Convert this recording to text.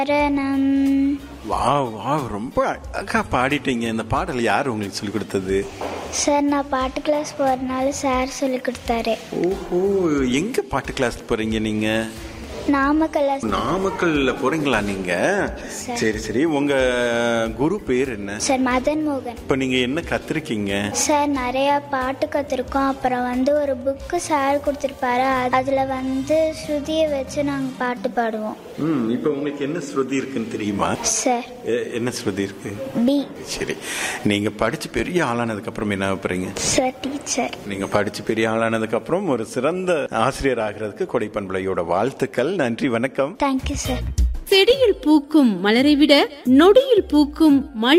சரணம் wow wow ரொம்ப அழகா பாடிட்டீங்க இந்த பாடல் யார் உங்களுக்கு சொல்லி கொடுத்தது சார் நான் பாட்டு கிளாஸ் போகிறனால சார் சொல்லி கொடுத்தாரு ஓஹோ எங்க பாட்டு கிளாஸ் போறீங்க நீங்க நாமக்கல்ல நாமக்கல்ல போறீங்களா நீங்க சரி. சரி சரி உங்க குரு பேர் என்ன சார் மதன் மோகன் இப்ப நீங்க என்ன கத்துருக்கீங்க சார் நிறையா பாட்டு கற்றுருக்கோம் அப்புறம் வந்து ஒரு புக்கு சார் கொடுத்துருப்பாரு அதில் வந்து ஸ்ருதியை வச்சு நாங்கள் பாட்டு பாடுவோம் ம் இப்ப உங்களுக்கு என்ன ஸ்ருதி இருக்குன்னு தெரியுமா சார் எ- என்ன ஸ்ருதி இருக்கு பி சரி நீங்க படிச்சு பெரிய ஆளானதுக்கு அப்புறம் என்ன போறீங்க சார் டீச்சர் நீங்க படிச்சு பெரிய ஆளானதுக்கு அப்புறம் ஒரு சிறந்த ஆசிரியர் ஆகிறதுக்கு கொடைப்பண்பளையோட வாழ்த்துக்கள் நன்றி வணக்கம் தேங்க்யூ சார் செடியில் பூக்கும் மலரை விட நொடியில் பூக்கும் மலர்